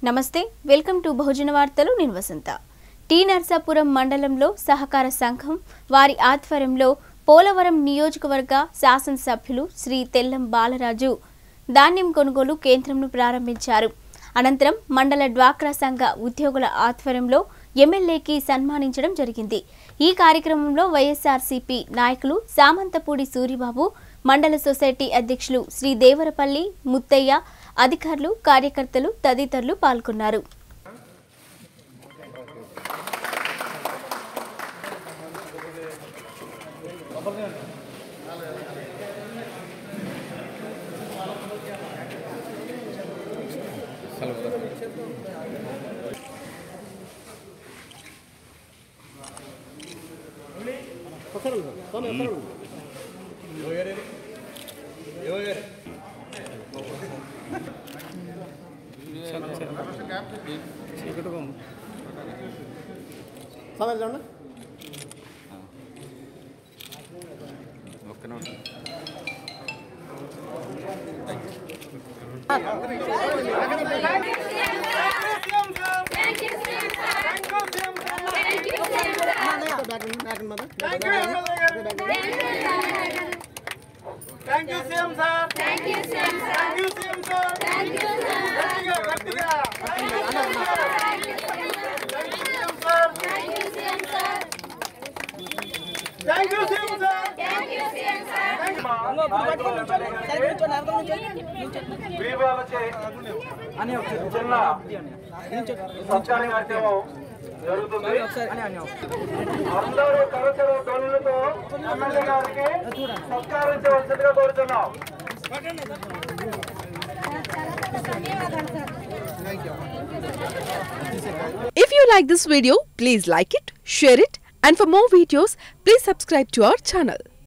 నమస్తే welcome to బహుజన వార్తలు నేను వసంత టీ నర్సాపురం మండలంలో సహకార సంఘం వారి ఆధ్వర్యంలో పోలవరం నియోజకవర్గ శాసనసభ్యులు శ్రీ తెల్లం బాలరాజు ధాన్యం కొనుగోలు కేంద్రంను ప్రారంభించారు అనంతరం మండల డ్వాక్రా సంఘ ఉద్యోగుల ఆధ్వర్యంలో ఎమ్మెల్యేకి సన్మానించడం జరిగింది ఈ కార్యక్రమంలో వైఎస్ఆర్సీపీ నాయకులు సామంతపూడి సూరిబాబు మండల సొసైటీ అధ్యక్షులు శ్రీ దేవరపల్లి ముత్తయ్య అధికారులు కార్యకర్తలు తదితరులు పాల్గొన్నారు సమయంలో ఒక్క నిమిషం thank you CM sir thank you CM sir thank you CM sir thank you గట్టిగా గట్టిగా thank you CM sir thank you CM sir thank you CM sir thank you CM sir సత్కార కార్యక్రమం జరుగుతుంది అందరూ కరచర ధ్వనులతో ఎమ్మెల్యే గారికి సత్కరించవలసిందిగా కోరుతున్నాం If you like this video, please like it, share it, and for more videos, please subscribe to our channel.